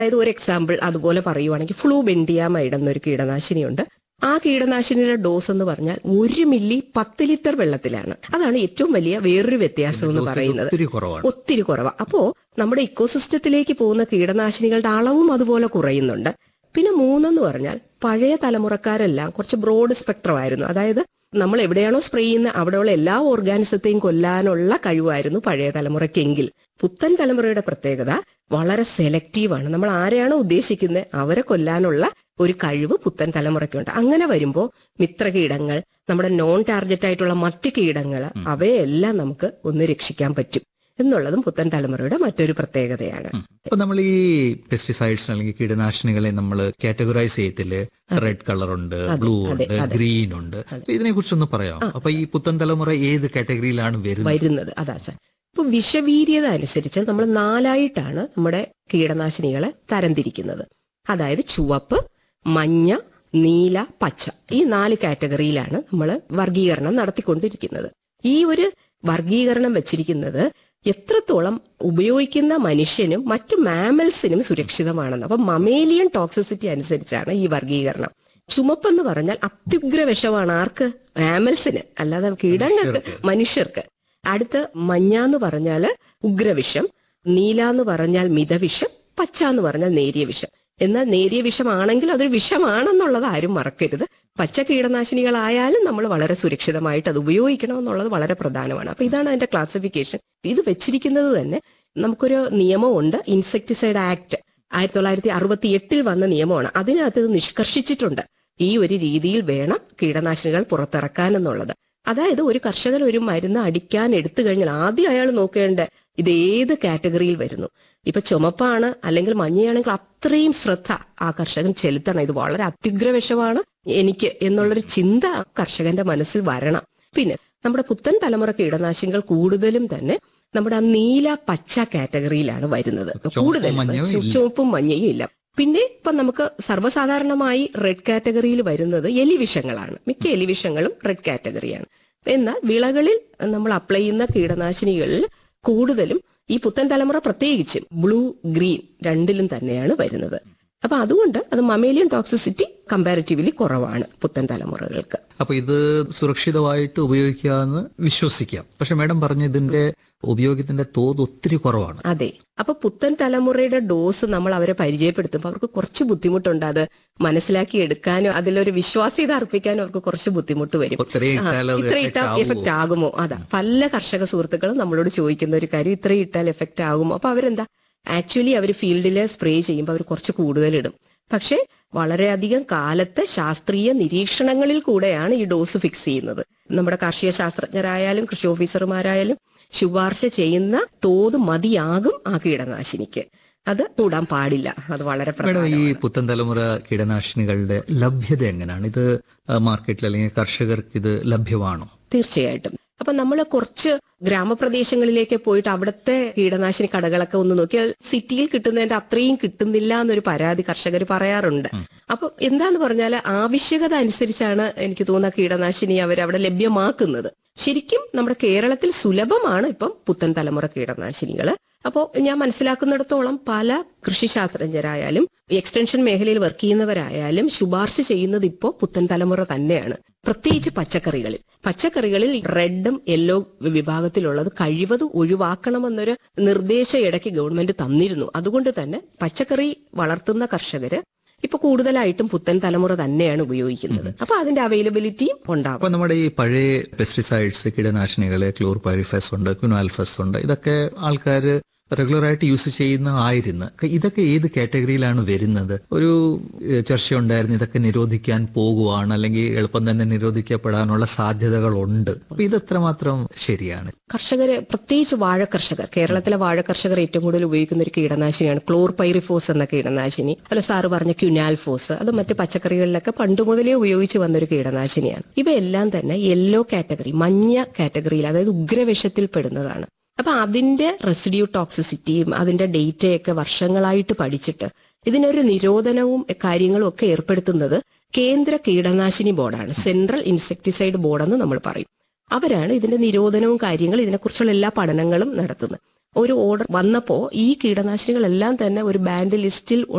അതായത് ഒരു എക്സാമ്പിൾ അതുപോലെ പറയുവാണെങ്കിൽ ഫ്ലൂ ബെൻഡിയാമൈഡ് എന്നൊരു കീടനാശിനിയുണ്ട് ആ കീടനാശിനിയുടെ ഡോസ് എന്ന് പറഞ്ഞാൽ ഒരു മില്ലി പത്ത് ലിറ്റർ വെള്ളത്തിലാണ് അതാണ് ഏറ്റവും വലിയ വേറൊരു വ്യത്യാസം എന്ന് പറയുന്നത് ഒത്തിരി കുറവാണ് ഒത്തിരി കുറവാണ് അപ്പോ നമ്മുടെ ഇക്കോസിസ്റ്റത്തിലേക്ക് പോകുന്ന കീടനാശിനികളുടെ അളവും അതുപോലെ കുറയുന്നുണ്ട് പിന്നെ മൂന്നെന്ന് പറഞ്ഞാൽ പഴയ തലമുറക്കാരെല്ലാം കുറച്ച് ബ്രോഡ് സ്പെക്ട്രം ആയിരുന്നു അതായത് നമ്മൾ എവിടെയാണോ സ്പ്രേ ചെയ്യുന്ന അവിടെയുള്ള എല്ലാ ഓർഗാനിസത്തെയും കൊല്ലാനുള്ള കഴിവായിരുന്നു പഴയ തലമുറയ്ക്കെങ്കിൽ പുത്തൻ തലമുറയുടെ പ്രത്യേകത വളരെ സെലക്റ്റീവാണ് നമ്മൾ ആരെയാണോ ഉദ്ദേശിക്കുന്നത് അവരെ കൊല്ലാനുള്ള ഒരു കഴിവ് പുത്തൻ തലമുറയ്ക്കുണ്ട് അങ്ങനെ വരുമ്പോൾ മിത്രകീടങ്ങൾ നമ്മുടെ നോൺ ടാർഗറ്റ് ആയിട്ടുള്ള മറ്റ് കീടങ്ങൾ അവയെല്ലാം നമുക്ക് ഒന്ന് രക്ഷിക്കാൻ പറ്റും എന്നുള്ളതും പുത്തൻ തലമുറയുടെ മറ്റൊരു പ്രത്യേകതയാണ് അപ്പൊ നമ്മൾ ഈ പെസ്റ്റിസൈഡ്സ് അല്ലെങ്കിൽ കീടനാശിനികളെ നമ്മൾ കാറ്റഗറൈസ് ചെയ്യത്തില് റെഡ് കളർ ഉണ്ട് ബ്ലൂ ഉണ്ട് ഗ്രീൻ ഉണ്ട് അപ്പൊ ഇതിനെ കുറിച്ചൊന്ന് പറയാം അപ്പൊ ഈ പുത്തൻ തലമുറ ഏത് കാറ്റഗറിയിലാണ് വരുന്നത് വരുന്നത് അതാ സാർ ഇപ്പൊ വിഷവീര്യത അനുസരിച്ച് നമ്മൾ നാലായിട്ടാണ് നമ്മുടെ കീടനാശിനികളെ തരംതിരിക്കുന്നത് അതായത് ചുവപ്പ് മഞ്ഞ നീല പച്ച ഈ നാല് കാറ്റഗറിയിലാണ് നമ്മൾ വർഗീകരണം നടത്തിക്കൊണ്ടിരിക്കുന്നത് ഈ ഒരു വർഗീകരണം വെച്ചിരിക്കുന്നത് എത്രത്തോളം ഉപയോഗിക്കുന്ന മനുഷ്യനും മറ്റു മാമൽസിനും സുരക്ഷിതമാണെന്ന് അപ്പൊ മമേലിയൻ ടോക്സിസിറ്റി അനുസരിച്ചാണ് ഈ വർഗീകരണം ചുമപ്പെന്ന് പറഞ്ഞാൽ അത്യുഗ്ര വിഷമാണ് ആർക്ക് മാമൽസിന് അല്ലാതെ കീടങ്ങൾക്ക് മനുഷ്യർക്ക് അടുത്ത് മഞ്ഞ എന്ന് പറഞ്ഞാൽ ഉഗ്രവിഷം നീല എന്ന് പറഞ്ഞാൽ മിതവിഷം പച്ച എന്ന് പറഞ്ഞാൽ നേരിയ വിഷം എന്നാൽ നേരിയ വിഷമാണെങ്കിൽ അതൊരു വിഷമാണെന്നുള്ളത് ആരും മറക്കരുത് പച്ച കീടനാശിനികളായാലും നമ്മൾ വളരെ സുരക്ഷിതമായിട്ട് അത് ഉപയോഗിക്കണം എന്നുള്ളത് വളരെ പ്രധാനമാണ് അപ്പൊ ഇതാണ് അതിന്റെ ക്ലാസിഫിക്കേഷൻ ഇത് വെച്ചിരിക്കുന്നത് തന്നെ നമുക്കൊരു നിയമമുണ്ട് ഇൻസെക്ടിസൈഡ് ആക്ട് ആയിരത്തി തൊള്ളായിരത്തി അറുപത്തി എട്ടിൽ വന്ന നിയമമാണ് അതിനകത്ത് ഇത് നിഷ്കർഷിച്ചിട്ടുണ്ട് ഈ ഒരു രീതിയിൽ വേണം കീടനാശിനികൾ പുറത്തിറക്കാൻ എന്നുള്ളത് അതായത് ഒരു കർഷകൻ ഒരു മരുന്ന് അടിക്കാൻ എടുത്തു കഴിഞ്ഞാൽ ആദ്യം അയാൾ നോക്കേണ്ട ഇത് ഏത് കാറ്റഗറിയിൽ വരുന്നു ഇപ്പൊ ചുമപ്പാണ് അല്ലെങ്കിൽ മഞ്ഞയാണെങ്കിൽ അത്രയും ശ്രദ്ധ ആ കർഷകൻ ചെലുത്തണം ഇത് വളരെ അത്യുഗ്ര വിഷമാണ് എനിക്ക് എന്നുള്ളൊരു ചിന്ത ആ കർഷകന്റെ മനസ്സിൽ വരണം പിന്നെ നമ്മുടെ പുത്തൻ തലമുറ കീടനാശിനികൾ കൂടുതലും തന്നെ നമ്മുടെ ആ നീല പച്ച കാറ്റഗറിയിലാണ് വരുന്നത് കൂടുതലും മഞ്ഞയും ചു- ചുവപ്പും മഞ്ഞയും ഇല്ല പിന്നെ ഇപ്പൊ നമുക്ക് സർവ്വസാധാരണമായി റെഡ് കാറ്റഗറിയിൽ വരുന്നത് എലിവിഷങ്ങളാണ് മിക്ക എലിവിഷങ്ങളും റെഡ് കാറ്റഗറിയാണ് എന്നാൽ വിളകളിൽ നമ്മൾ അപ്ലൈ ചെയ്യുന്ന കീടനാശിനികളിൽ കൂടുതലും ഈ പുത്തൻ തലമുറ പ്രത്യേകിച്ചും ബ്ലൂ ഗ്രീൻ രണ്ടിലും തന്നെയാണ് വരുന്നത് അപ്പൊ അതുകൊണ്ട് അത് മമേലിയൻ ടോക്സിസിറ്റി കമ്പാരിറ്റീവ്ലി കുറവാണ് പുത്തൻ തലമുറകൾക്ക് അപ്പൊ ഇത് സുരക്ഷിതമായിട്ട് ഉപയോഗിക്കാമെന്ന് വിശ്വസിക്കാം പക്ഷെ മാഡം പറഞ്ഞ ഇതിന്റെ ഉപയോഗത്തിന്റെ തോത് ഒത്തിരി കുറവാണ് അതെ അപ്പൊ പുത്തൻ തലമുറയുടെ ഡോസ് നമ്മൾ അവരെ പരിചയപ്പെടുത്തുമ്പോൾ അവർക്ക് കുറച്ച് ബുദ്ധിമുട്ടുണ്ട് അത് മനസ്സിലാക്കി എടുക്കാനും അതിലൊരു വിശ്വാസ്യത അർപ്പിക്കാനും അവർക്ക് കുറച്ച് ബുദ്ധിമുട്ട് വരും ഇത്രയും ആ, ഇട്ടാൽ അത് ഇത്ര effect ഇട്ടാൽ ആവുമോ? എഫക്ട് ആകുമോ അതാ പല കർഷക സുഹൃത്തുക്കളും നമ്മളോട് ചോദിക്കുന്ന ഒരു കാര്യം ഇത്ര ഇട്ടാൽ എഫക്ട് ആകുമോ അപ്പൊ അവരെന്താ ആക്ച്വലി അവർ ഫീൽഡിൽ സ്പ്രേ ചെയ്യുമ്പോൾ അവർ കുറച്ച് കൂടുതൽ ഇടും പക്ഷേ വളരെയധികം കാലത്തെ ശാസ്ത്രീയ നിരീക്ഷണങ്ങളിൽ കൂടെയാണ് ഈ ഡോസ് ഫിക്സ് ചെയ്യുന്നത് നമ്മുടെ കാർഷിക ശാസ്ത്രജ്ഞരായാലും കൃഷി ഓഫീസർമാരായാലും ശുപാർശ ചെയ്യുന്ന തോത് മതിയാകും ആ കീടനാശിനിക്ക് അത് കൂടാൻ പാടില്ല അത് വളരെ മാഡം ഈ പ്രധാനമാണ് പുത്തൻ തലമുറ കീടനാശിനികളുടെ ലഭ്യത എങ്ങനെയാണ് ഇത് ആ, മാർക്കറ്റിൽ അല്ലെങ്കിൽ കർഷകർക്ക് ഇത് ലഭ്യമാണോ തീർച്ചയായിട്ടും അപ്പൊ നമ്മൾ കുറച്ച് ഗ്രാമപ്രദേശങ്ങളിലേക്ക് പോയിട്ട് അവിടുത്തെ കീടനാശിനി കടകളൊക്കെ ഒന്ന് നോക്കിയാൽ സിറ്റിയിൽ കിട്ടുന്നതിന്റെ അത്രയും കിട്ടുന്നില്ല എന്നൊരു പരാതി കർഷകർ പറയാറുണ്ട് അപ്പൊ എന്താന്ന് പറഞ്ഞാൽ ആവശ്യകത അനുസരിച്ചാണ് എനിക്ക് തോന്നുന്ന കീടനാശിനി അവർ അവിടെ ലഭ്യമാക്കുന്നത് ശരിക്കും നമ്മുടെ കേരളത്തിൽ സുലഭമാണ് ഇപ്പം പുത്തൻ തലമുറ കീടനാശിനികൾ അപ്പോൾ ഞാൻ മനസ്സിലാക്കുന്നിടത്തോളം പല കൃഷിശാസ്ത്രജ്ഞരായാലും എക്സ്റ്റൻഷൻ മേഖലയിൽ വർക്ക് ചെയ്യുന്നവരായാലും ശുപാർശ ചെയ്യുന്നത് ഇപ്പോൾ പുത്തൻ തലമുറ തന്നെയാണ് പ്രത്യേകിച്ച് പച്ചക്കറികളിൽ പച്ചക്കറികളിൽ റെഡും യെല്ലോ വിഭാഗത്തിലുള്ളത് കഴിവതും ഒഴിവാക്കണമെന്നൊരു നിർദ്ദേശം ഇടയ്ക്ക് ഗവൺമെന്റ് തന്നിരുന്നു അതുകൊണ്ട് തന്നെ പച്ചക്കറി വളർത്തുന്ന കർഷകര് ഇപ്പൊ കൂടുതലായിട്ടും പുത്തൻ തലമുറ തന്നെയാണ് ഉപയോഗിക്കുന്നത് അപ്പൊ അതിന്റെ അവൈലബിലിറ്റിയും ഉണ്ടാകും അപ്പൊ നമ്മുടെ ഈ പഴയ പെസ്റ്റിസൈഡ്സ് കീടനാശിനികള് ക്ലോർ പൈറിഫസ് ഉണ്ട് ക്യുനാൽഫസ് ഉണ്ട് ഇതൊക്കെ ആൾക്കാർ റെഗുലർ ആയിട്ട് യൂസ് ചെയ്യുന്ന ആയിരുന്നു ഇതൊക്കെ ഏത് കാറ്റഗറിയിലാണ് വരുന്നത് ഒരു ഏഹ്, ചർച്ചയുണ്ടായിരുന്നു ഇതൊക്കെ നിരോധിക്കാൻ പോകുവാണ് അല്ലെങ്കിൽ എളുപ്പം തന്നെ നിരോധിക്കപ്പെടാനുള്ള സാധ്യതകളുണ്ട് അപ്പൊ ഇത് എത്രമാത്രം ശരിയാണ് കർഷകര് പ്രത്യേകിച്ച് വാഴ കർഷകർ കേരളത്തിലെ വാഴ കർഷകർ ഏറ്റവും കൂടുതൽ ഉപയോഗിക്കുന്ന ഒരു കീടനാശിനിയാണ് ക്ലോർ പൈറിഫോസ് എന്ന കീടനാശിനി അല്ല സാറ് പറഞ്ഞ ക്യുനാൽഫോസ് അത് മറ്റ് പച്ചക്കറികളിലൊക്കെ പണ്ട് മുതലേ ഉപയോഗിച്ച് വന്നൊരു കീടനാശിനിയാണ് ഇവയെല്ലാം തന്നെ യെല്ലോ കാറ്റഗറി മഞ്ഞ കാറ്റഗറിയിൽ അതായത് ഉഗ്രവിഷത്തിൽ പെടുന്നതാണ് അപ്പൊ അതിന്റെ റെസിഡ്യൂ ടോക്സിസിറ്റിയും അതിന്റെ ഡേറ്റയൊക്കെ വർഷങ്ങളായിട്ട് പഠിച്ചിട്ട് ഇതിനൊരു നിരോധനവും കാര്യങ്ങളും ഒക്കെ ഏർപ്പെടുത്തുന്നത് കേന്ദ്ര കീടനാശിനി ബോർഡാണ് സെൻട്രൽ ഇൻസെക്ടിസൈഡ് ബോർഡെന്ന് നമ്മൾ പറയും അവരാണ് ഇതിന്റെ നിരോധനവും കാര്യങ്ങളും ഇതിനെക്കുറിച്ചുള്ള എല്ലാ പഠനങ്ങളും നടത്തുന്നത് ഒരു ഓർഡർ വന്നപ്പോൾ ഈ കീടനാശിനികളെല്ലാം തന്നെ ഒരു ബാൻഡ് ലിസ്റ്റിൽ